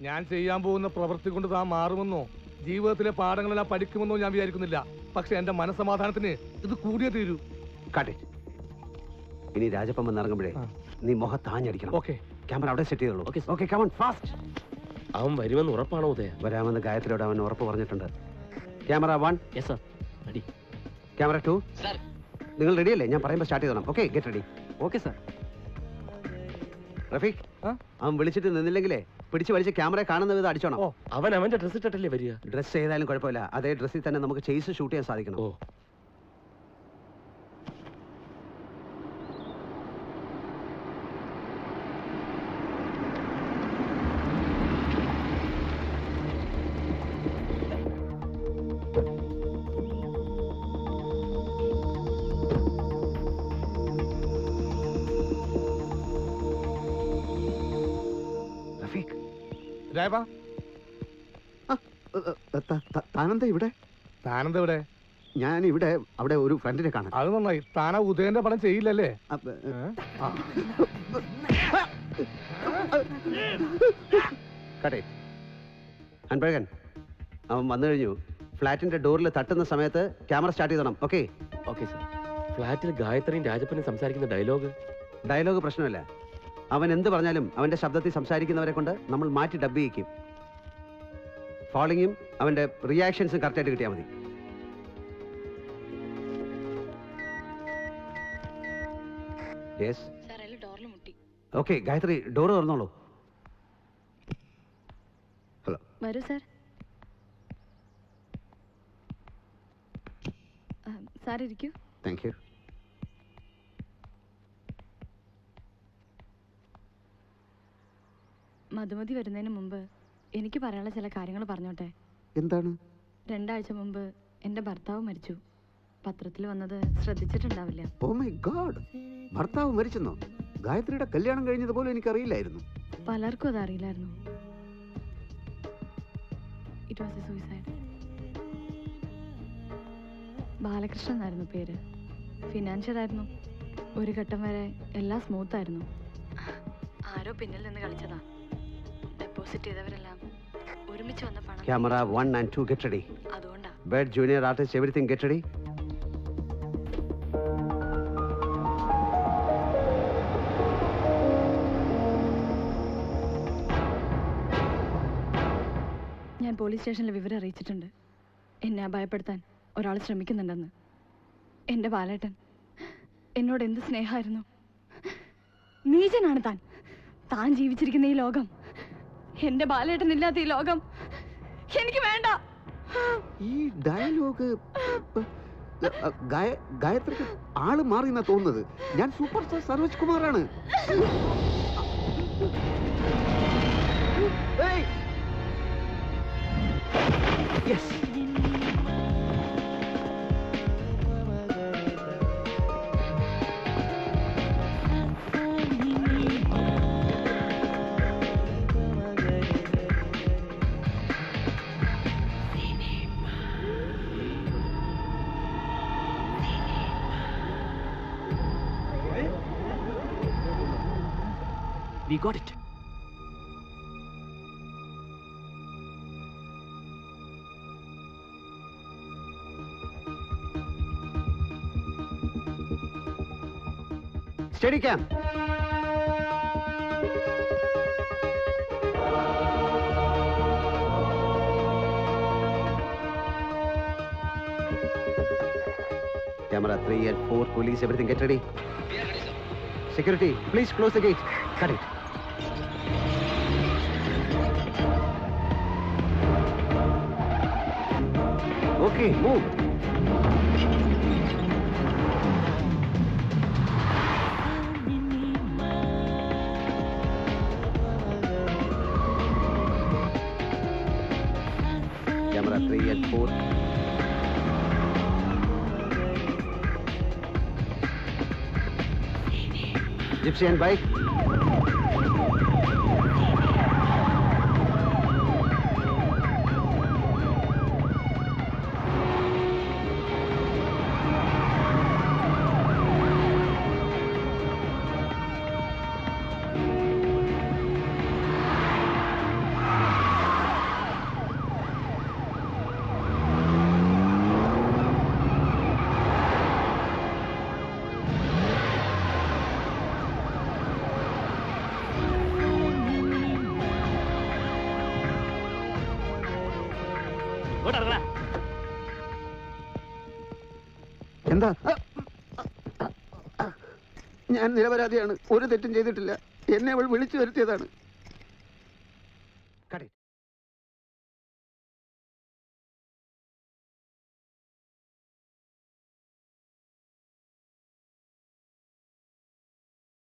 ഞാൻ ചെയ്യാൻ പോകുന്ന പ്രവൃത്തി കൊണ്ട് താൻ മാറുമെന്നോ ജീവിതത്തിലെ പാഠങ്ങളെല്ലാം പഠിക്കുമെന്നോ ഞാൻ വിചാരിക്കുന്നില്ല പക്ഷെ എന്റെ മനസ്സമാധാനത്തിന് ഇത് കൂടിയേ തീരൂ കാട്ടെ ഇനി രാജപ്പം വന്നിറങ്ങുമ്പോഴേ ആ. നീ മുഖത്താഞ്ഞടിക്കണം ഓക്കെ ക്യാമറ അവിടെ സെറ്റ് ചെയ്തോളൂ Okay, sir. Okay come on fast അവൻ വരുമെന്ന് ഉറപ്പാണോ ഉദയ വരാമെന്ന് ഗായത്രിയോട് അവൻ ഉറപ്പ് പറഞ്ഞിട്ടുണ്ട് camera one yes sir ready camera two sir നിങ്ങൾ റെഡി അല്ലേ ഞാൻ പറയുമ്പോൾ സ്റ്റാർട്ട് ചെയ്തോണം okay get ready okay sir Rafeeq ആ? അവൻ വിളിച്ചിട്ട് നിന്നില്ലെങ്കിലേ പിടിച്ച് വലിച്ച് ക്യാമറ കാണുന്ന വിധം അടിച്ചോണം ഓ. അവൻ അവന്റെ ഡ്രസ് ഇട്ടിട്ടല്ലേ വരിക ഡ്രസ് ചെയ്താലും കുഴപ്പമില്ല അതേ ഡ്രസ്സിൽ തന്നെ നമുക്ക് ചെയ്സ് ഷൂട്ട് ചെയ്യാൻ സാധിക്കണം ഓ റഫീഖ് രായപ്പാ താനെന്താ ഇവിടെ താനെന്താ ഇവിടെ ഞാൻ ഇവിടെ അവിടെ ഒരു ഫ്രണ്ടിനെ കാണാൻ അത് നന്നായി താനാ ഉദയന്റെ പടം ചെയ്യില്ലല്ലേ അപ്പ- ഏ? ആ. കട്ടെ അൻപഴകൻ അവൻ വന്നു കഴിഞ്ഞു ഫ്ലാറ്റിന്റെ ഡോറിൽ തട്ടുന്ന സമയത്ത് ക്യാമറ സ്റ്റാർട്ട് ചെയ്തണം ഓക്കെ ഓക്കെ സർ ഫ്ലാറ്റിൽ ഗായത്രിയും രാജപ്പനും സംസാരിക്കുന്ന ഡയലോഗ് ഡയലോഗ് പ്രശ്നമല്ല അവൻ എന്ത് പറഞ്ഞാലും അവന്റെ ശബ്ദത്തിൽ സംസാരിക്കുന്നവരെ കൊണ്ട് നമ്മൾ മാറ്റി ഡബ് ചെയ്യിക്കും ഫോളിങ്ങും അവന്റെ റിയാക്ഷൻസും കറക്റ്റായിട്ട് കിട്ടിയാൽ മതി യെസ് സാർ അയാൾ ഡോറിൽ മുട്ടി ഓക്കെ ഗായത്രി ഡോർ തുറന്നോളൂ ഹലോ വരൂ സാർ സാർ ഇരിക്കൂ താങ്ക് യു മധുമതി വരുന്നതിന് മുമ്പ് എനിക്ക് പറയാനുള്ള ചില കാര്യങ്ങൾ പറഞ്ഞോട്ടെ എന്താണ് രണ്ടാഴ്ച മുമ്പ് എൻ്റെ ഭർത്താവ് മരിച്ചു പത്രത്തിൽ വന്നത് ശ്രദ്ധിച്ചിട്ടുണ്ടാവില്ല ഓ മൈ ഗോഡ് ഭർത്താവ് മരിച്ചെന്നോ ഗായത്രിയുടെ കല്യാണം കഴിഞ്ഞതുപോലെ എനിക്കറിയില്ലായിരുന്നു പലർക്കും അത് അറിയില്ലായിരുന്നു it was a suicide Balakrishnan എന്നായിരുന്നു പേര് ഫിനാൻഷ്യൽ ആയിരുന്നു ഒരു ഘട്ടം വരെ എല്ലാം സ്മൂത്ത് ആയിരുന്നു ആരോ പിന്നിൽ നിന്ന് കളിച്ചതാ ഡെപ്പോസിറ്റ് ചെയ്തവരെല്ലാം ഒരുമിച്ച് വന്ന പണം camera one and two get ready അതുകൊണ്ടാ bed junior artist everything get ready ഞാൻ പോലീസ് സ്റ്റേഷനിൽ വിവരം അറിയിച്ചിട്ടുണ്ട് എന്നെ ഭയപ്പെടുത്താൻ ഒരാൾ ശ്രമിക്കുന്നുണ്ടെന്ന് എൻ്റെ ബാലേട്ടൻ എന്നോട് എന്ത് സ്നേഹമായിരുന്നു നീചനാണ് താൻ താൻ ജീവിച്ചിരിക്കുന്ന ഈ ലോകം എൻ്റെ ബാലേട്ടൻ ഇല്ലാത്ത ഈ ലോകം എനിക്ക് വേണ്ട ഈ ഡയലോഗ് ഗായത്രിക്ക് ആള് മാറി എന്നാ തോന്നുന്നത് ഞാൻ സൂപ്പർ സ്റ്റാർ സരോജ് കുമാറാണ് we got it steady cam Camera 3 and 4, police, everything get ready. Security, please close the gate. Cut it. Okay, move. Camera 3 and 4. Gypsy and bike. എന്താ ഞാൻ നിരപരാധിയാണ് ഒരു തെറ്റും ചെയ്തിട്ടില്ല എന്നെ അവൾ വിളിച്ചു വരുത്തിയതാണ്